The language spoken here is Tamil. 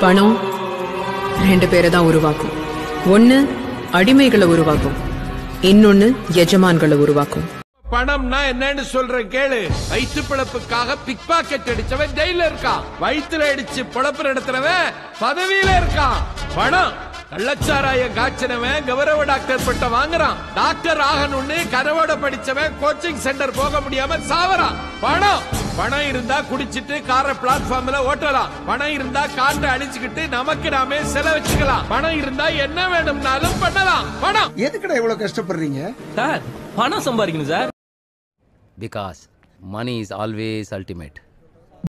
பணம் ரெண்டு பேரை தான் உருவாக்கும் ஒன்னு அடிமைகளை உருவாக்கும் இன்னொன்னு எஜமான்களை உருவாக்கும் பணம்னா என்னன்னு சொல்றேன் கேளு வயிற்று பிழப்புக்காக பிக் பாக்கெட் அடிச்சவன் ஜெயில இருக்கான் வயிற்றுல அடிச்சு பிழப்பு நடத்துறவன் பதவியில இருக்கான் பணம் கள்ளச்சாராயம் காய்ச்சினவன் கௌரவ டாக்டர் பட்டம் வாங்குறான் டாக்டர் ஆகணும்னு கனவோட படிச்சவன் கோச்சிங் சென்டர் போக முடியாம சாவறான் பணம் பணம் இருந்தா குடிச்சிட்டு காரை பிளாட்ஃபார்ம்ல ஓட்டலாம் பணம் இருந்தா காட்டை அடிச்சுக்கிட்டு நமக்கு நாமே செலவச்சுக்கலாம் பணம் இருந்தா என்ன வேணும்னாலும் பண்ணலாம் பணம் எதுக்குடா இவ்வளவு கஷ்டப்படுறீங்க சார் பணம் சம்பாதிக்கணும் sir because money is always ultimate